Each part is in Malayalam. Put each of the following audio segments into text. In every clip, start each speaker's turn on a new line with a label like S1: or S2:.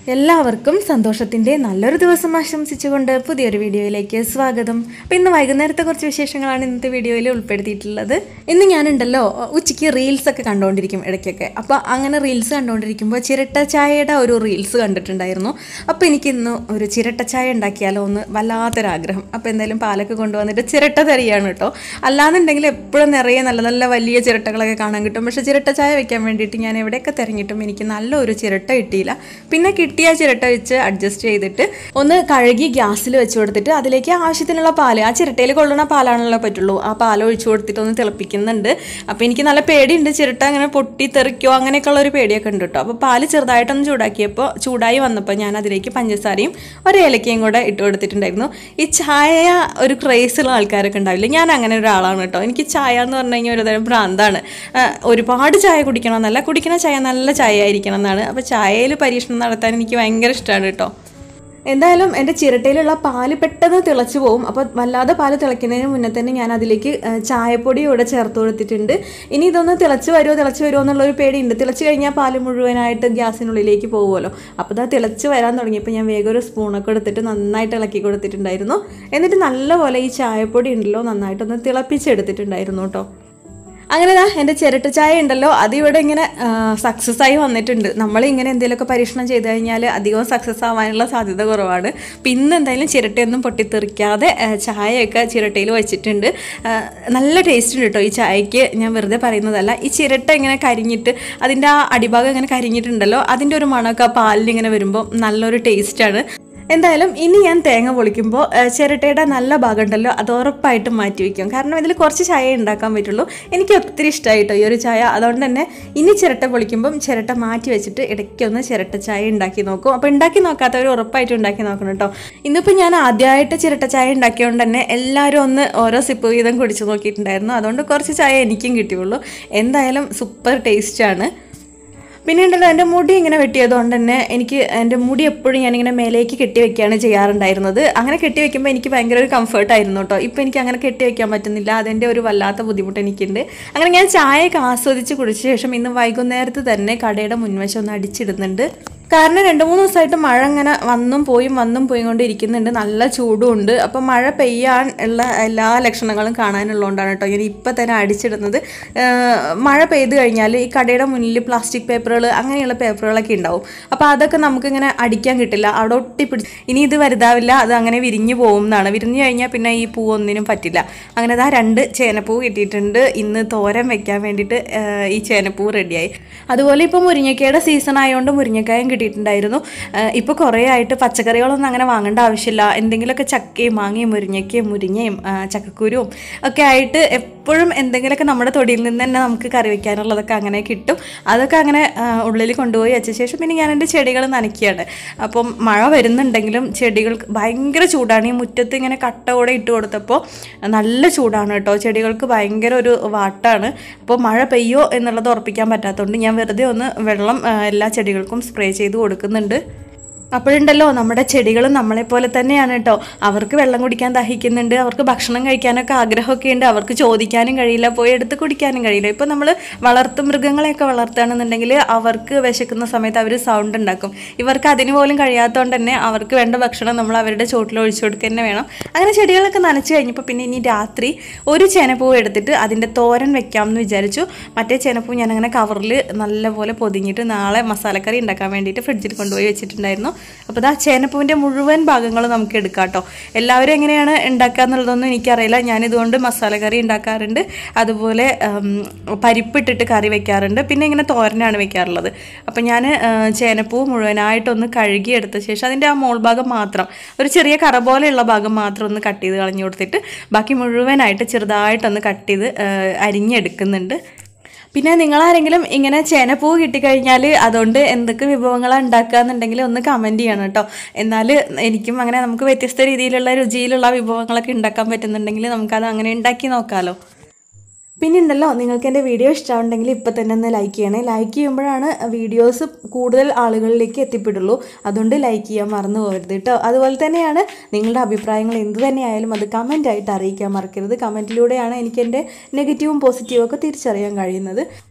S1: എല്ലാവർക്കും സന്തോഷത്തിൻ്റെ നല്ലൊരു ദിവസം ആശംസിച്ചുകൊണ്ട് പുതിയൊരു വീഡിയോയിലേക്ക് സ്വാഗതം അപ്പോൾ ഇന്ന് വൈകുന്നേരത്തെ കുറച്ച് വിശേഷങ്ങളാണ് ഇന്നത്തെ വീഡിയോയിൽ ഉൾപ്പെടുത്തിയിട്ടുള്ളത് ഇന്ന് ഞാനുണ്ടല്ലോ ഉച്ചയ്ക്ക് റീൽസ് ഒക്കെ കണ്ടുകൊണ്ടിരിക്കും ഇടയ്ക്കൊക്കെ അപ്പോൾ അങ്ങനെ റീൽസ് കണ്ടുകൊണ്ടിരിക്കുമ്പോൾ ചിരട്ട ചായയുടെ ഒരു റീൽസ് കണ്ടിട്ടുണ്ടായിരുന്നു അപ്പോൾ എനിക്കിന്ന് ഒരു ചിരട്ട ചായ ഉണ്ടാക്കിയാലോ എന്ന് വല്ലാത്തൊരാഗ്രഹം അപ്പോൾ എന്തായാലും പാലൊക്കെ കൊണ്ടുവന്നിട്ട് ചിരട്ട തരികയാണ് കേട്ടോ അല്ലാന്നുണ്ടെങ്കിൽ എപ്പോഴും നിറയെ നല്ല നല്ല വലിയ ചിരട്ടകളൊക്കെ കാണാൻ കിട്ടും പക്ഷേ ചിരട്ട ചായ വെക്കാൻ വേണ്ടിയിട്ട് ഞാൻ എവിടെയൊക്കെ തിരഞ്ഞിട്ടും എനിക്ക് നല്ലൊരു ചിരട്ട കിട്ടിയില്ല പിന്നെ കിട്ടിയ ചിരട്ട വെച്ച് അഡ്ജസ്റ്റ് ചെയ്തിട്ട് ഒന്ന് കഴുകി ഗ്യാസിൽ വെച്ച് കൊടുത്തിട്ട് അതിലേക്ക് ആവശ്യത്തിനുള്ള പാല് ആ ചിരട്ടയിൽ കൊള്ളുന്ന പാലാണല്ലോ പറ്റുള്ളൂ ആ പാൽ ഒഴിച്ചു കൊടുത്തിട്ട് ഒന്ന് തിളപ്പിക്കുന്നുണ്ട് അപ്പോൾ എനിക്ക് നല്ല പേടിയുണ്ട് ചിരട്ട അങ്ങനെ പൊട്ടി തെറിക്കോ അങ്ങനെയൊക്കെയുള്ള ഒരു പേടിയൊക്കെ ഉണ്ട് കേട്ടോ അപ്പോൾ പാല് ചെറുതായിട്ടൊന്ന് ചൂടാക്കിയപ്പോൾ ചൂടായി വന്നപ്പോൾ ഞാൻ അതിലേക്ക് പഞ്ചസാരയും ഒരു ഏലക്കയും കൂടെ ഇട്ട് കൊടുത്തിട്ടുണ്ടായിരുന്നു ഈ ചായ ഒരു ക്രേസുള്ള ആൾക്കാരൊക്കെ ഉണ്ടാവില്ല ഞാൻ അങ്ങനെ ഒരാളാണ് കേട്ടോ എനിക്ക് ചായ എന്ന് പറഞ്ഞു കഴിഞ്ഞാൽ ഒരുതരം ഭ്രാന്താണ് ആ, ഒരുപാട് ചായ കുടിക്കണം എന്നല്ല കുടിക്കുന്ന ചായ നല്ല ചായ ആയിരിക്കണം എന്നാണ് അപ്പോൾ ചായയിൽ പരീക്ഷണം നടത്താൻ എനിക്ക് ഭയങ്കര ഇഷ്ടമാണ് കേട്ടോ എന്തായാലും എൻ്റെ ചിരട്ടയിലുള്ള പാല് പെട്ടെന്ന് തിളച്ച് പോകും അപ്പോൾ വല്ലാതെ പാല് തിളയ്ക്കുന്നതിന് മുന്നേ തന്നെ ഞാൻ അതിലേക്ക് ആ, ചായപ്പൊടി ഇവിടെ ചേർത്ത് കൊടുത്തിട്ടുണ്ട് ഇനി ഇതൊന്ന് തിളച്ച് വരുമോ തിളച്ച് വരുമോ എന്നുള്ളൊരു പേടിയുണ്ട് തിളച്ച് കഴിഞ്ഞാൽ പാല് മുഴുവനായിട്ട് ഗ്യാസിനുള്ളിലേക്ക് പോകുമല്ലോ അപ്പോൾ ഇതാ തിളച്ച് വരാൻ തുടങ്ങിയപ്പോൾ ഞാൻ വേഗം ഒരു സ്പൂണൊക്കെ എടുത്തിട്ട് നന്നായിട്ട് ഇളക്കി കൊടുത്തിട്ടുണ്ടായിരുന്നു എന്നിട്ട് നല്ലപോലെ ഈ ചായപ്പൊടി ഉണ്ടല്ലോ നന്നായിട്ടൊന്ന് തിളപ്പിച്ചെടുത്തിട്ടുണ്ടായിരുന്നു കേട്ടോ അങ്ങനെ ദാ എൻ്റെ ചിരട്ട ചായ ഉണ്ടല്ലോ അതിവിടെ ഇങ്ങനെ സക്സസ് ആയി വന്നിട്ടുണ്ട് നമ്മൾ ഇങ്ങനെ എന്തെങ്കിലുമൊക്കെ പരീക്ഷണം ചെയ്ത് കഴിഞ്ഞാൽ അധികവും സക്സസ് ആവാനുള്ള സാധ്യത കുറവാണ് പിന്നെ എന്തായാലും ചിരട്ടയൊന്നും പൊട്ടിത്തെറിക്കാതെ ആ, ചായയൊക്കെ ചിരട്ടയിൽ വെച്ചിട്ടുണ്ട് ആ, നല്ല ടേസ്റ്റ് ഉണ്ട് കേട്ടോ ഈ ചായക്ക് ഞാൻ വെറുതെ പറയുന്നതല്ല ഈ ചിരട്ട ഇങ്ങനെ കരിഞ്ഞിട്ട് അതിൻ്റെ ആ അടിഭാഗം ഇങ്ങനെ കരിഞ്ഞിട്ടുണ്ടല്ലോ അതിൻ്റെ ഒരു മണമൊക്കെ ആ പാലിൽ ഇങ്ങനെ വരുമ്പോൾ നല്ലൊരു ടേസ്റ്റാണ് എന്തായാലും ഇനി ഞാൻ തേങ്ങ പൊളിക്കുമ്പോൾ ഏഹ്, ചിരട്ടയുടെ നല്ല ഭാഗം ഉണ്ടല്ലോ അത് ഉറപ്പായിട്ടും മാറ്റി വയ്ക്കും കാരണം ഇതിൽ കുറച്ച് ചായ ഉണ്ടാക്കാൻ പറ്റുള്ളൂ എനിക്ക് ഒത്തിരി ഇഷ്ടമായിട്ടോ ഈ ഒരു ചായ അതുകൊണ്ട് തന്നെ ഇനി ചിരട്ട പൊളിക്കുമ്പം ചിരട്ട മാറ്റി വെച്ചിട്ട് ഇടയ്ക്കൊന്ന് ചിരട്ട ചായ ഉണ്ടാക്കി നോക്കും അപ്പോൾ ഉണ്ടാക്കി നോക്കാത്തവർ ഉറപ്പായിട്ടും ഉണ്ടാക്കി നോക്കണം കേട്ടോ ഇന്നിപ്പോൾ ഞാൻ ആദ്യമായിട്ട് ചിരട്ട ചായ ഉണ്ടാക്കിയതുകൊണ്ട് തന്നെ എല്ലാവരും ഒന്ന് ഓരോ സിപ്പ് വീതം കുടിച്ചു നോക്കിയിട്ടുണ്ടായിരുന്നു അതുകൊണ്ട് കുറച്ച് ചായ എനിക്കും കിട്ടിയുള്ളൂ എന്തായാലും സൂപ്പർ ടേസ്റ്റാണ് പിന്നെ ഉണ്ടല്ലോ എൻ്റെ മുടി ഇങ്ങനെ വെട്ടിയതുകൊണ്ട് തന്നെ എനിക്ക് എൻ്റെ മുടി എപ്പോഴും ഞാനിങ്ങനെ മേലേക്ക് കെട്ടി വെക്കുകയാണ് ചെയ്യാറുണ്ടായിരുന്നത് അങ്ങനെ കെട്ടി വെക്കുമ്പോൾ എനിക്ക് ഭയങ്കര ഒരു കംഫർട്ടായിരുന്നു കേട്ടോ ഇപ്പോൾ എനിക്ക് അങ്ങനെ കെട്ടി വെക്കാൻ പറ്റുന്നില്ല അതിൻ്റെ ഒരു വല്ലാത്ത ബുദ്ധിമുട്ട് എനിക്കുണ്ട് അങ്ങനെ ഞാൻ ചായയൊക്കെ ആസ്വദിച്ച് കുടിച്ച ശേഷം ഇന്ന് വൈകുന്നേരത്ത് തന്നെ കടയുടെ മുൻവശം ഒന്ന് അടിച്ചിടുന്നുണ്ട് കാരണം രണ്ട് മൂന്ന് ദിവസമായിട്ട് മഴ ഇങ്ങനെ വന്നും പോയും വന്നും പോയും കൊണ്ട് ഇരിക്കുന്നുണ്ട് നല്ല ചൂടും ഉണ്ട് അപ്പം മഴ പെയ്യാൻ ഉള്ള എല്ലാ ലക്ഷണങ്ങളും കാണാനുള്ളതുകൊണ്ടാണ് കേട്ടോ ഞാൻ ഇപ്പം തന്നെ അടിച്ചിടുന്നത് ഏഹ് മഴ പെയ്ത് കഴിഞ്ഞാൽ ഈ കടയുടെ മുന്നിൽ പ്ലാസ്റ്റിക് പേപ്പറുകൾ അങ്ങനെയുള്ള പേപ്പറുകളൊക്കെ ഉണ്ടാവും അപ്പോൾ അതൊക്കെ നമുക്കിങ്ങനെ അടിക്കാൻ കിട്ടില്ല അവിടെ ഒട്ടിപ്പിടിച്ച് ഇനി ഇത് വലുതാവില്ല അത് അങ്ങനെ വിരിഞ്ഞു പോകും എന്നാണ് വിരിഞ്ഞു കഴിഞ്ഞാൽ പിന്നെ ഈ പൂ ഒന്നിനും പറ്റില്ല അങ്ങനെ ദാ രണ്ട് ചേനപ്പൂ കിട്ടിയിട്ടുണ്ട് ഇന്ന് തോരൻ വെക്കാൻ വേണ്ടിയിട്ട് ഏഹ് ഈ ചേനപ്പൂ റെഡിയായി അതുപോലെ ഇപ്പോൾ മുരിങ്ങക്കയുടെ സീസൺ ആയതുകൊണ്ട് മുരിങ്ങക്കായും കിട്ടിയിട്ടുണ്ടായിരുന്നു ഇപ്പോൾ കുറേ ആയിട്ട് പച്ചക്കറികളൊന്നും അങ്ങനെ വാങ്ങേണ്ട ആവശ്യമില്ല എന്തെങ്കിലുമൊക്കെ ചക്കയും മാങ്ങയും മുരിങ്ങയ്ക്കയും മുരിങ്ങയും ആ, ചക്കക്കുരുവും ഒക്കെ ആയിട്ട് എപ്പോഴും എന്തെങ്കിലുമൊക്കെ നമ്മുടെ തൊടിയിൽ നിന്ന് തന്നെ നമുക്ക് കറി വെക്കാനുള്ളതൊക്കെ അങ്ങനെ കിട്ടും അതൊക്കെ അങ്ങനെ ആ, ഉള്ളിൽ കൊണ്ടുപോയി വെച്ച ശേഷം പിന്നെ ഞാൻ എൻ്റെ ചെടികൾ നനയ്ക്കുകയാണ് അപ്പം മഴ വരുന്നുണ്ടെങ്കിലും ചെടികൾക്ക് ഭയങ്കര ചൂടാണ് ഈ മുറ്റത്ത് ഇങ്ങനെ കട്ട കൂടെ ഇട്ട് കൊടുത്തപ്പോൾ നല്ല ചൂടാണ് കേട്ടോ ചെടികൾക്ക് ഭയങ്കര ഒരു വാട്ടാണ് അപ്പോൾ മഴ പെയ്യോ എന്നുള്ളത് ഉറപ്പിക്കാൻ പറ്റാത്തതുകൊണ്ട് ഞാൻ വെറുതെ ഒന്ന് വെള്ളം ആ, എല്ലാ ചെടികൾക്കും സ്പ്രേ ചെയ്ത് കൊടുക്കുന്നുണ്ട് അപ്പോഴുണ്ടല്ലോ നമ്മുടെ ചെടികൾ നമ്മളെപ്പോലെ തന്നെയാണ് കേട്ടോ അവർക്ക് വെള്ളം കുടിക്കാൻ ദഹിക്കുന്നുണ്ട് അവർക്ക് ഭക്ഷണം കഴിക്കാനൊക്കെ ആഗ്രഹമൊക്കെ ഉണ്ട് അവർക്ക് ചോദിക്കാനും കഴിയില്ല പോയി എടുത്ത് കുടിക്കാനും കഴിയില്ല ഇപ്പോൾ നമ്മൾ വളർത്തു മൃഗങ്ങളെയൊക്കെ വളർത്തുകയാണെന്നുണ്ടെങ്കിൽ അവർക്ക് വിശക്കുന്ന സമയത്ത് അവർ സൗണ്ട് ഉണ്ടാക്കും ഇവർക്ക് അതിന് പോലും കഴിയാത്തതുകൊണ്ട് തന്നെ അവർക്ക് വേണ്ട ഭക്ഷണം നമ്മൾ അവരുടെ ചോട്ടിൽ ഒഴിച്ചു കൊടുക്കുക തന്നെ വേണം അങ്ങനെ ചെടികളൊക്കെ നനച്ച് കഴിഞ്ഞപ്പോൾ പിന്നെ ഇനി രാത്രി ഒരു ചേനപ്പൂ എടുത്തിട്ട് അതിൻ്റെ തോരൻ വെക്കാമെന്ന് വിചാരിച്ചു മറ്റേ ചേനപ്പൂ ഞാൻ അങ്ങനെ കവറിൽ നല്ലപോലെ പൊതിഞ്ഞിട്ട് നാളെ മസാലക്കറി ഉണ്ടാക്കാൻ വേണ്ടിയിട്ട് ഫ്രിഡ്ജിൽ കൊണ്ടുപോയി വെച്ചിട്ടുണ്ടായിരുന്നു അപ്പോൾ ഇതാ ചേനപ്പൂവിൻ്റെ മുഴുവൻ ഭാഗങ്ങളും നമുക്ക് എടുക്കാം കേട്ടോ എല്ലാവരും എങ്ങനെയാണ് ഉണ്ടാക്കുക എന്നുള്ളതൊന്നും എനിക്കറിയില്ല ഞാനിതുകൊണ്ട് മസാലക്കറി ഉണ്ടാക്കാറുണ്ട് അതുപോലെ ഉം, പരിപ്പിട്ടിട്ട് കറി വെക്കാറുണ്ട് പിന്നെ ഇങ്ങനെ തോരനാണ് വെക്കാറുള്ളത് അപ്പം ഞാൻ ചേനപ്പൂ മുഴുവനായിട്ടൊന്ന് കഴുകി എടുത്ത ശേഷം അതിൻ്റെ ആ മോൾ ഭാഗം മാത്രം ഒരു ചെറിയ കറ പോലെയുള്ള ഭാഗം മാത്രം ഒന്ന് കട്ട് ചെയ്ത് കളഞ്ഞു കൊടുത്തിട്ട് ബാക്കി മുഴുവനായിട്ട് ചെറുതായിട്ടൊന്ന് കട്ട് ചെയ്ത് ആ, അരിഞ്ഞെടുക്കുന്നുണ്ട് പിന്നെ നിങ്ങളാരെങ്കിലും ഇങ്ങനെ ചേനപ്പൂ കിട്ടിക്കഴിഞ്ഞാൽ അതുകൊണ്ട് എന്തൊക്കെ വിഭവങ്ങളാണ് ഉണ്ടാക്കുക എന്നുണ്ടെങ്കിൽ ഒന്ന് കമൻറ്റ് ചെയ്യണം കേട്ടോ എന്നാൽ എനിക്കും അങ്ങനെ നമുക്ക് വ്യത്യസ്ത രീതിയിലുള്ള രുചിയിലുള്ള വിഭവങ്ങളൊക്കെ ഉണ്ടാക്കാൻ പറ്റുന്നുണ്ടെങ്കിൽ നമുക്കത് അങ്ങനെ ഉണ്ടാക്കി നോക്കാമല്ലോ പിന്നെ ഉണ്ടല്ലോ നിങ്ങൾക്ക് എൻ്റെ വീഡിയോ ഇഷ്ടമുണ്ടെങ്കിൽ ഇപ്പം തന്നെ ഒന്ന് ലൈക്ക് ചെയ്യണേ ലൈക്ക് ചെയ്യുമ്പോഴാണ് വീഡിയോസ് കൂടുതൽ ആളുകളിലേക്ക് എത്തിപ്പെടുള്ളൂ അതുകൊണ്ട് ലൈക്ക് ചെയ്യാൻ മറന്നു പോകരുത് കേട്ടോ അതുപോലെ തന്നെയാണ് നിങ്ങളുടെ അഭിപ്രായങ്ങൾ എന്ത് തന്നെയായാലും അത് കമൻ്റ് ആയിട്ട് അറിയിക്കാൻ മറക്കരുത് കമൻറ്റിലൂടെയാണ് എനിക്ക് എൻ്റെ നെഗറ്റീവും പോസിറ്റീവും ഒക്കെ തിരിച്ചറിയാൻ കഴിയുന്നത്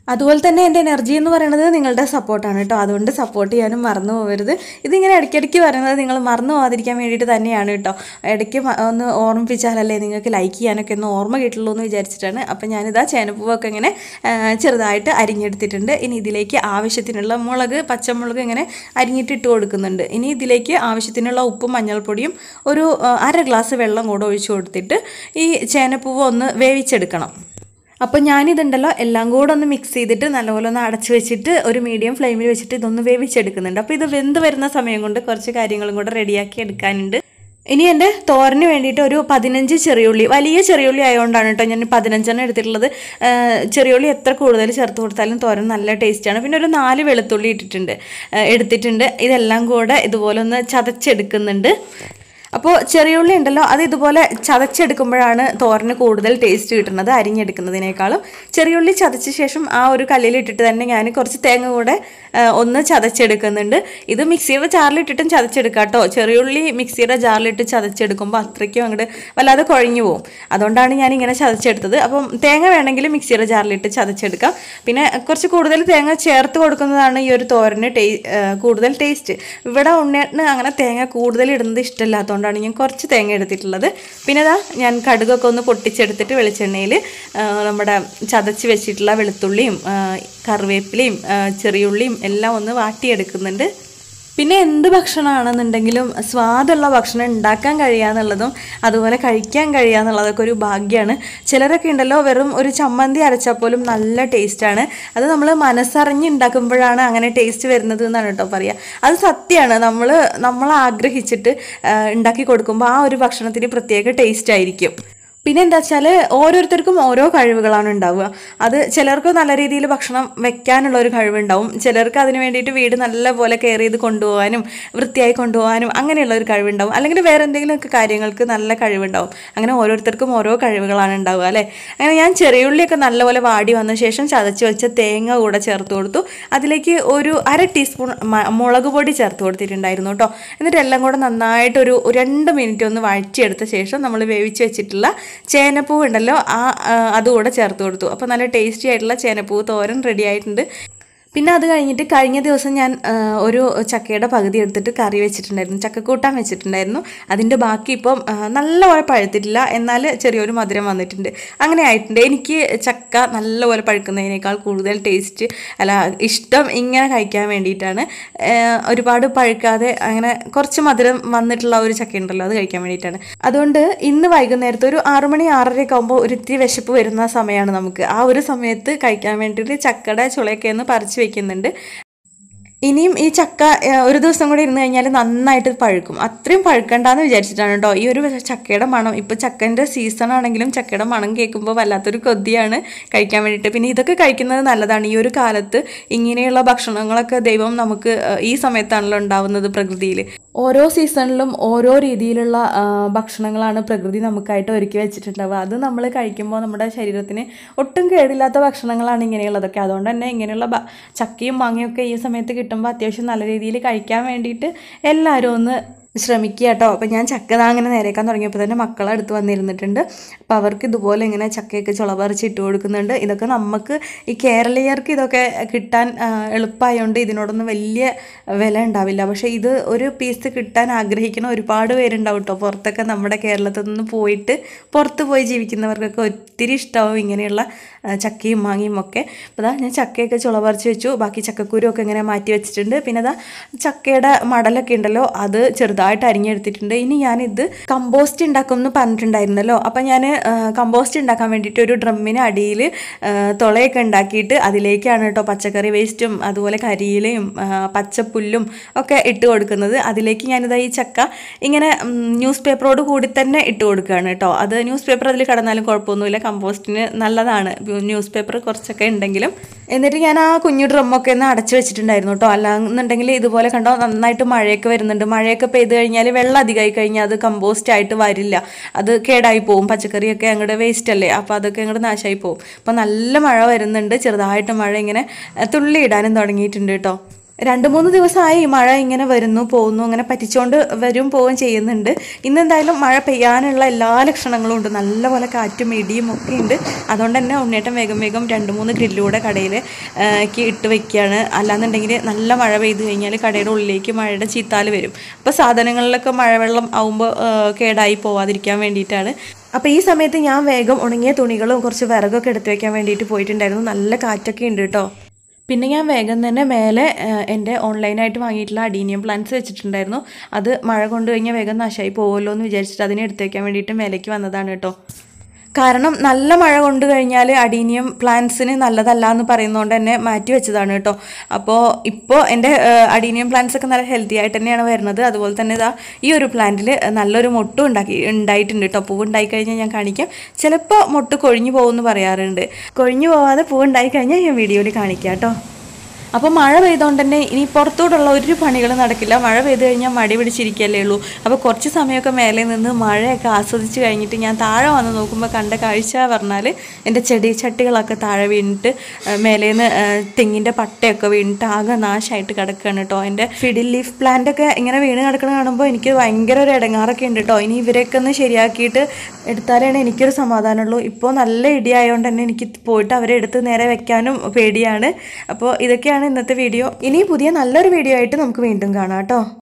S1: അതുപോലെ തന്നെ എൻ്റെ എനർജി എന്ന് പറയുന്നത് നിങ്ങളുടെ സപ്പോർട്ടാണ് കേട്ടോ അതുകൊണ്ട് സപ്പോർട്ട് ചെയ്യാനും മറന്നു പോകരുത് ഇതിങ്ങനെ ഇടയ്ക്കിടയ്ക്ക് പറയുന്നത് നിങ്ങൾ മറന്നു പോകാതിരിക്കാൻ വേണ്ടിയിട്ട് തന്നെയാണ് കേട്ടോ ഇടയ്ക്ക് മ- ഒന്ന് ഓർമ്മിപ്പിച്ചാലല്ലേ നിങ്ങൾക്ക് ലൈക്ക് ചെയ്യാനൊക്കെ ഒന്ന് ഓർമ്മ കിട്ടുള്ളൂ എന്ന് വിചാരിച്ചിട്ടാണ് അപ്പം ഞാനിതാ ചേനപ്പൂവൊക്കെ ഇങ്ങനെ ആ, ചെറുതായിട്ട് അരിഞ്ഞെടുത്തിട്ടുണ്ട് ഇനി ഇതിലേക്ക് ആവശ്യത്തിനുള്ള മുളക് പച്ചമുളക് ഇങ്ങനെ അരിഞ്ഞിട്ട് ഇട്ട് കൊടുക്കുന്നുണ്ട് ഇനി ഇതിലേക്ക് ആവശ്യത്തിനുള്ള ഉപ്പും മഞ്ഞൾപ്പൊടിയും ഒരു ആ, അര ഗ്ലാസ് വെള്ളം കൂടെ ഒഴിച്ചു കൊടുത്തിട്ട് ഈ ചേനപ്പൂവ് ഒന്ന് വേവിച്ചെടുക്കണം അപ്പോൾ ഞാനിതുണ്ടല്ലോ എല്ലാം കൂടെ ഒന്ന് മിക്സ് ചെയ്തിട്ട് നല്ലപോലെ ഒന്ന് അടച്ചു വെച്ചിട്ട് ഒരു മീഡിയം ഫ്ലെയിമിൽ വെച്ചിട്ട് ഇതൊന്ന് വേവിച്ചെടുക്കുന്നുണ്ട് അപ്പോൾ ഇത് വെന്ത് വരുന്ന സമയം കൊണ്ട് കുറച്ച് കാര്യങ്ങളും കൂടെ റെഡിയാക്കി എടുക്കാനുണ്ട് ഇനി എൻ്റെ തോരന് വേണ്ടിയിട്ട് ഒരു പതിനഞ്ച് ചെറിയുള്ളി വലിയ ചെറിയുള്ളി ആയതുകൊണ്ടാണ് കേട്ടോ ഞാൻ പതിനഞ്ചെണ്ണം എടുത്തിട്ടുള്ളത് ആ, ചെറിയുള്ളി എത്ര കൂടുതൽ ചേർത്ത് കൊടുത്താലും തോരൻ നല്ല ടേസ്റ്റാണ് പിന്നെ ഒരു നാല് വെളുത്തുള്ളി ഇട്ടിട്ടുണ്ട് ആ, എടുത്തിട്ടുണ്ട് ഇതെല്ലാം കൂടെ ഇതുപോലെ ഒന്ന് ചതച്ചെടുക്കുന്നുണ്ട് അപ്പോൾ ചെറിയുള്ളി ഉണ്ടല്ലോ അത് ഇതുപോലെ ചതച്ചെടുക്കുമ്പോഴാണ് തോരന് കൂടുതൽ ടേസ്റ്റ് കിട്ടുന്നത് അരിഞ്ഞെടുക്കുന്നതിനേക്കാളും ചെറിയുള്ളി ചതച്ച ശേഷം ആ ഒരു കല്ലിലിട്ടിട്ട് തന്നെ ഞാൻ കുറച്ച് തേങ്ങ കൂടെ ആ, ഒന്ന് ചതച്ചെടുക്കുന്നുണ്ട് ഇത് മിക്സിയുടെ ജാറിലിട്ടിട്ടും ചതച്ചെടുക്കാം കേട്ടോ ചെറിയുള്ളി മിക്സിയുടെ ജാറിലിട്ട് ചതച്ചെടുക്കുമ്പോൾ അത്രയ്ക്കും അങ്ങോട്ട് വല്ലാതെ കുഴഞ്ഞു പോകും അതുകൊണ്ടാണ് ഞാൻ ഇങ്ങനെ ചതച്ചെടുത്തത് അപ്പം തേങ്ങ വേണമെങ്കിൽ മിക്സിയുടെ ജാറിലിട്ട് ചതച്ചെടുക്കാം പിന്നെ കുറച്ച് കൂടുതൽ തേങ്ങ ചേർത്ത് കൊടുക്കുന്നതാണ് ഈ ഒരു തോരന് ടേ ആ, കൂടുതൽ ടേസ്റ്റ് ഇവിടെ ഉണ്ണിയേട്ടന് അങ്ങനെ തേങ്ങ കൂടുതൽ ഇടുന്നത് ഇഷ്ടമില്ലാത്തതുകൊണ്ടാണ് ഞാൻ കുറച്ച് തേങ്ങ എടുത്തിട്ടുള്ളത് പിന്നെ ഇതാ ഞാൻ കടുകൊക്കെ ഒന്ന് പൊട്ടിച്ചെടുത്തിട്ട് വെളിച്ചെണ്ണയിൽ നമ്മുടെ ചതച്ച് വെച്ചിട്ടുള്ള വെളുത്തുള്ളിയും ആ, കറിവേപ്പിലയും ആ, ചെറിയുള്ളിയും എല്ലാം ഒന്ന് വാട്ടിയെടുക്കുന്നുണ്ട് പിന്നെ എന്ത് ഭക്ഷണമാണെന്നുണ്ടെങ്കിലും സ്വാദുള്ള ഭക്ഷണം ഉണ്ടാക്കാൻ കഴിയാന്നുള്ളതും അതുപോലെ കഴിക്കാൻ കഴിയാന്നുള്ളതൊക്കെ ഒരു ഭാഗ്യമാണ് ചിലരൊക്കെ ഉണ്ടല്ലോ വെറും ഒരു ചമ്മന്തി അരച്ചാൽ പോലും നല്ല ടേസ്റ്റാണ് അത് നമ്മൾ മനസ്സറിഞ്ഞ് ഉണ്ടാക്കുമ്പോഴാണ് അങ്ങനെ ടേസ്റ്റ് വരുന്നത് എന്നാണ് കേട്ടോ പറയുക അത് സത്യമാണ് നമ്മൾ നമ്മൾ ആഗ്രഹിച്ചിട്ട് ആ, ഉണ്ടാക്കി കൊടുക്കുമ്പോൾ ആ ഒരു ഭക്ഷണത്തിന് പ്രത്യേക ടേസ്റ്റ് ആയിരിക്കും പിന്നെ എന്താ വെച്ചാൽ ഓരോരുത്തർക്കും ഓരോ കഴിവുകളാണ് ഉണ്ടാവുക അത് ചിലർക്ക് നല്ല രീതിയിൽ ഭക്ഷണം വെക്കാനുള്ള ഒരു കഴിവുണ്ടാവും ചിലർക്ക് അതിന് വേണ്ടിയിട്ട് വീട് നല്ലപോലെ കെയർ ചെയ്ത് കൊണ്ടുപോകാനും വൃത്തിയായി കൊണ്ടുപോകാനും അങ്ങനെയുള്ള ഒരു കഴിവുണ്ടാവും അല്ലെങ്കിൽ വേറെ എന്തെങ്കിലുമൊക്കെ കാര്യങ്ങൾക്ക് നല്ല കഴിവുണ്ടാവും അങ്ങനെ ഓരോരുത്തർക്കും ഓരോ കഴിവുകളാണ് ഉണ്ടാവുക അല്ലേ അങ്ങനെ ഞാൻ ചെറിയുള്ളിയൊക്കെ നല്ലപോലെ വാടി വന്ന ശേഷം ചതച്ച് വെച്ച തേങ്ങ കൂടെ ചേർത്ത് കൊടുത്തു അതിലേക്ക് ഒരു അര ടീസ്പൂൺ മ- മുളക് പൊടി ചേർത്ത് കൊടുത്തിട്ടുണ്ടായിരുന്നു കേട്ടോ എന്നിട്ട് എല്ലാം കൂടെ നന്നായിട്ട് ഒരു രണ്ട് മിനിറ്റ് ഒന്ന് വഴറ്റിയെടുത്ത ശേഷം നമ്മൾ വേവിച്ച് വെച്ചിട്ടുള്ള ചേനപ്പൂവ് ഉണ്ടല്ലോ ആ ആ, അതുകൂടെ ചേർത്ത് കൊടുത്തു അപ്പോൾ നല്ല ടേസ്റ്റി ആയിട്ടുള്ള ചേനപ്പൂവ് തോരൻ റെഡി ആയിട്ടുണ്ട് പിന്നെ അത് കഴിഞ്ഞിട്ട് കഴിഞ്ഞ ദിവസം ഞാൻ ആ, ഒരു ചക്കയുടെ പകുതി എടുത്തിട്ട് കറി വെച്ചിട്ടുണ്ടായിരുന്നു ചക്കക്കൂട്ടാൻ വെച്ചിട്ടുണ്ടായിരുന്നു അതിൻ്റെ ബാക്കി ഇപ്പം ആ, നല്ലപോലെ പഴുത്തിട്ടില്ല എന്നാൽ ചെറിയൊരു മധുരം വന്നിട്ടുണ്ട് അങ്ങനെ ആയിട്ടുണ്ട് എനിക്ക് ചക്ക നല്ലപോലെ പഴുക്കുന്നതിനേക്കാൾ കൂടുതൽ ടേസ്റ്റ് അല്ല ഇഷ്ടം ഇങ്ങനെ കഴിക്കാൻ വേണ്ടിയിട്ടാണ് ആ, ഒരുപാട് പഴുക്കാതെ അങ്ങനെ കുറച്ച് മധുരം വന്നിട്ടുള്ള ഒരു ചക്ക ഉണ്ടല്ലോ അത് കഴിക്കാൻ വേണ്ടിയിട്ടാണ് അതുകൊണ്ട് ഇന്ന് വൈകുന്നേരത്ത് ഒരു ആറു മണി ആറരയൊക്കെ ആകുമ്പോൾ ഒരു ഇത്തിരി വിശപ്പ് വരുന്ന സമയമാണ് നമുക്ക് ആ ഒരു സമയത്ത് കഴിക്കാൻ വേണ്ടിയിട്ട് ചക്കയുടെ ചുളയൊക്കെ ഒന്ന് പറിച്ച് വെക്കുന്നുണ്ട് ഇനിയും ഈ ചക്ക ഏഹ്, ഒരു ദിവസം കൂടി ഇരുന്ന് കഴിഞ്ഞാൽ നന്നായിട്ട് പഴുക്കും അത്രയും പഴുക്കണ്ടെന്ന് വിചാരിച്ചിട്ടാണ് കേട്ടോ ഈ ഒരു ചക്കയുടെ മണം ഇപ്പോൾ ചക്കൻ്റെ സീസൺ ആണെങ്കിലും ചക്കയുടെ മണം കേൾക്കുമ്പോൾ വല്ലാത്തൊരു കൊതിയാണ് കഴിക്കാൻ വേണ്ടിയിട്ട് പിന്നെ ഇതൊക്കെ കഴിക്കുന്നത് നല്ലതാണ് ഈ ഒരു കാലത്ത് ഇങ്ങനെയുള്ള ഭക്ഷണങ്ങളൊക്കെ ദൈവം നമുക്ക് ഏഹ്, ഈ സമയത്താണല്ലോ ഉണ്ടാവുന്നത് പ്രകൃതിയിൽ ഓരോ സീസണിലും ഓരോ രീതിയിലുള്ള ആ, ഭക്ഷണങ്ങളാണ് പ്രകൃതി നമുക്കായിട്ട് ഒരുക്കി വെച്ചിട്ടുണ്ടാവുക അത് നമ്മൾ കഴിക്കുമ്പോൾ നമ്മുടെ ശരീരത്തിന് ഒട്ടും കേടില്ലാത്ത ഭക്ഷണങ്ങളാണ് ഇങ്ങനെയുള്ളതൊക്കെ അതുകൊണ്ട് തന്നെ ഇങ്ങനെയുള്ള ഭ- ചക്കയും മാങ്ങയും ഒക്കെ ഈ സമയത്ത് കിട്ടുമ്പോൾ അത്യാവശ്യം നല്ല രീതിയിൽ കഴിക്കാൻ വേണ്ടിയിട്ട് എല്ലാവരും ഒന്ന് ശ്രമിക്കുക കേട്ടോ അപ്പം ഞാൻ ചക്ക ദാ അങ്ങനെ നേരേക്കാൻ തുടങ്ങിയപ്പോൾ തന്നെ മക്കളെ അടുത്ത് വന്നിരുന്നിട്ടുണ്ട് അപ്പോൾ അവർക്ക് ഇതുപോലെ ഇങ്ങനെ ചക്കയൊക്കെ ചുളപറിച്ച് ഇട്ട് കൊടുക്കുന്നുണ്ട് ഇതൊക്കെ നമുക്ക് ഈ കേരളീയർക്ക് ഇതൊക്കെ കിട്ടാൻ ആ, എളുപ്പമായതുകൊണ്ട് ഇതിനോടൊന്നും വലിയ വില ഉണ്ടാവില്ല പക്ഷേ ഇത് ഒരു പീസ് കിട്ടാൻ ആഗ്രഹിക്കുന്ന ഒരുപാട് പേരുണ്ടാവും കേട്ടോ പുറത്തൊക്കെ നമ്മുടെ കേരളത്തിൽ നിന്ന് പോയിട്ട് പുറത്ത് പോയി ജീവിക്കുന്നവർക്കൊക്കെ ഒത്തിരി ഇഷ്ടമാവും ഇങ്ങനെയുള്ള ആ, ചക്കയും മാങ്ങയും ഒക്കെ അപ്പോൾ ഇതാ ഞാൻ ചക്കയൊക്കെ ചുളപറിച്ച് വെച്ചു ബാക്കി ചക്കക്കുരുവൊക്കെ ഇങ്ങനെ മാറ്റി വെച്ചിട്ടുണ്ട് പിന്നെ ഇതാ ചക്കയുടെ മടലൊക്കെ ഉണ്ടല്ലോ അത് ചെറുതായിട്ട് അരിഞ്ഞെടുത്തിട്ടുണ്ട് ഇനി ഞാനിത് കമ്പോസ്റ്റ് ഉണ്ടാക്കും എന്ന് പറഞ്ഞിട്ടുണ്ടായിരുന്നല്ലോ അപ്പം ഞാൻ കമ്പോസ്റ്റ് ഉണ്ടാക്കാൻ വേണ്ടിയിട്ട് ഒരു ഡ്രമ്മിന് അടിയിൽ തുളയൊക്കെ ഉണ്ടാക്കിയിട്ട് അതിലേക്കാണ് കേട്ടോ പച്ചക്കറി വേസ്റ്റും അതുപോലെ കരിയിലയും ആ, പച്ചപ്പുല്ലും ഒക്കെ ഇട്ട് കൊടുക്കുന്നത് അതിലേക്ക് ഞാനിതാ ഈ ചക്ക ഇങ്ങനെ ന്യൂസ് പേപ്പറോട് കൂടി തന്നെ ഇട്ട് കൊടുക്കുകയാണ് കേട്ടോ അത് ന്യൂസ് പേപ്പർ അതിൽ കടന്നാലും കുഴപ്പമൊന്നുമില്ല കമ്പോസ്റ്റിന് നല്ലതാണ് ന്യൂസ് പേപ്പർ കുറച്ചൊക്കെ ഉണ്ടെങ്കിലും എന്നിട്ട് ഞാൻ ആ കുഞ്ഞു ഡ്രമ്മൊക്കെ ഒന്ന് അടച്ചു വെച്ചിട്ടുണ്ടായിരുന്നു കേട്ടോ അല്ലാന്നുണ്ടെങ്കിൽ ഇതുപോലെ കണ്ടോ നന്നായിട്ട് മഴയൊക്കെ വരുന്നുണ്ട് മഴയൊക്കെ പെയ്ത് കഴിഞ്ഞാൽ വെള്ളം അധികമായി കഴിഞ്ഞാൽ അത് കമ്പോസ്റ്റ് ആയിട്ട് വരില്ല അത് കേടായി പോകും പച്ചക്കറിയൊക്കെ അങ്ങോട്ട് വേസ്റ്റ് അല്ലേ അപ്പോൾ അതൊക്കെ അങ്ങോട്ട് നാശമായി പോകും അപ്പോൾ നല്ല മഴ വരുന്നുണ്ട് ചെറുതായിട്ട് മഴ ഇങ്ങനെ അഹ് തുള്ളി ഇടാനും തുടങ്ങിയിട്ടുണ്ട് കേട്ടോ രണ്ട് മൂന്ന് ദിവസമായി മഴ ഇങ്ങനെ വരുന്നു പോകുന്നു അങ്ങനെ പറ്റിച്ചുകൊണ്ട് വരും പോവുകയും ചെയ്യുന്നുണ്ട് ഇന്ന് എന്തായാലും മഴ പെയ്യാനുള്ള എല്ലാ ലക്ഷണങ്ങളും ഉണ്ട് നല്ലപോലെ കാറ്റും ഇടിയും ഒക്കെ ഉണ്ട് അതുകൊണ്ട് തന്നെ ഉണ്ണേട്ടൻ വേഗം വേഗം രണ്ട് മൂന്ന് ഗ്രില്ലൂടെ കടയിൽ ഇട്ട് വെക്കുകയാണ് അല്ലാന്നുണ്ടെങ്കിൽ നല്ല മഴ പെയ്ത് കഴിഞ്ഞാൽ കടയുടെ ഉള്ളിലേക്ക് മഴയുടെ ചീത്താൽ വരും അപ്പോൾ സാധനങ്ങളിലൊക്കെ മഴവെള്ളം ആവുമ്പോൾ കേടായി പോവാതിരിക്കാൻ വേണ്ടിയിട്ടാണ് അപ്പോൾ ഈ സമയത്ത് ഞാൻ വേഗം ഉണങ്ങിയ തുണികളും കുറച്ച് വിറകൊക്കെ എടുത്ത് വെക്കാൻ വേണ്ടിയിട്ട് പോയിട്ടുണ്ടായിരുന്നു നല്ല കാറ്റൊക്കെ ഉണ്ട് കേട്ടോ പിന്നെ ഞാൻ വേഗം തന്നെ മേലെ ഏഹ്, എൻ്റെ ഓൺലൈനായിട്ട് വാങ്ങിയിട്ടുള്ള അഡീനിയം പ്ലാന്റ്സ് വെച്ചിട്ടുണ്ടായിരുന്നു അത് മഴ കൊണ്ട് കഴിഞ്ഞാൽ വേഗം നാശമായി പോകുമല്ലോ എന്ന് വിചാരിച്ചിട്ട് അതിനെ എടുത്ത് വയ്ക്കാൻ വേണ്ടിയിട്ട് മേലേക്ക് വന്നതാണ് കേട്ടോ കാരണം നല്ല മഴ കൊണ്ട് കഴിഞ്ഞാൽ അഡീനിയം പ്ലാന്റ്സിന് നല്ലതല്ല എന്ന് പറയുന്നതുകൊണ്ട് തന്നെ മാറ്റി വെച്ചതാണ് കേട്ടോ അപ്പോൾ ഇപ്പോൾ എൻ്റെ ഏഹ്, അഡീനിയം പ്ലാന്റ്സ് ഒക്കെ നല്ല ഹെൽത്തി ആയിട്ട് തന്നെയാണ് വരുന്നത് അതുപോലെ തന്നെ ഇതാ ഈ ഒരു പ്ലാന്റിൽ നല്ലൊരു മൊട്ടും ഉണ്ടാക്കി ഉണ്ടായിട്ടുണ്ട് കേട്ടോ പൂവ് ഉണ്ടായി കഴിഞ്ഞാൽ ഞാൻ കാണിക്കാം ചിലപ്പോൾ മൊട്ട് കൊഴിഞ്ഞു പോകുമെന്ന് പറയാറുണ്ട് കൊഴിഞ്ഞു പോവാതെ പൂവ് ഉണ്ടായി കഴിഞ്ഞാൽ ഞാൻ വീഡിയോയിൽ കാണിക്കാം കേട്ടോ അപ്പോൾ മഴ പെയ്തുകൊണ്ട് തന്നെ ഇനി പുറത്തോട്ടുള്ള ഒരു പണികളും നടക്കില്ല മഴ പെയ്ത് കഴിഞ്ഞാൽ മടി പിടിച്ചിരിക്കല്ലേ ഉള്ളൂ അപ്പോൾ കുറച്ച് സമയമൊക്കെ മേലെ നിന്ന് മഴയൊക്കെ ആസ്വദിച്ച് കഴിഞ്ഞിട്ട് ഞാൻ താഴെ വന്ന് നോക്കുമ്പോൾ കണ്ട കാഴ്ച പറഞ്ഞാൽ എൻ്റെ ചെടി ചട്ടികളൊക്കെ താഴെ വീണിട്ട് ആ, മേലേന്ന് ആ, തെങ്ങിൻ്റെ പട്ടയൊക്കെ വീണിട്ട് ആകെ നാശമായിട്ട് കിടക്കുകയാണ് കേട്ടോ എൻ്റെ ഫിഡിൽ ലീഫ് പ്ലാന്റ് ഒക്കെ ഇങ്ങനെ വീണ് കിടക്കണ കാണുമ്പോൾ എനിക്ക് ഭയങ്കര ഒരു ഇടങ്ങാറൊക്കെ ഉണ്ട് കേട്ടോ ഇനി ഇവരെയൊക്കെ ഒന്ന് ശരിയാക്കിയിട്ട് എടുത്താലാണ് എനിക്കൊരു സമാധാനമുള്ളൂ ഇപ്പോൾ നല്ല ഇടിയായതുകൊണ്ട് തന്നെ എനിക്ക് പോയിട്ട് അവരെ എടുത്ത് നേരെ വെക്കാനും പേടിയാണ് അപ്പോൾ ഇതൊക്കെയാണ് ഇന്നത്തെ വീഡിയോ ഇനി പുതിയ നല്ലൊരു വീഡിയോ ആയിട്ട് നമുക്ക് വീണ്ടും കാണാം കേട്ടോ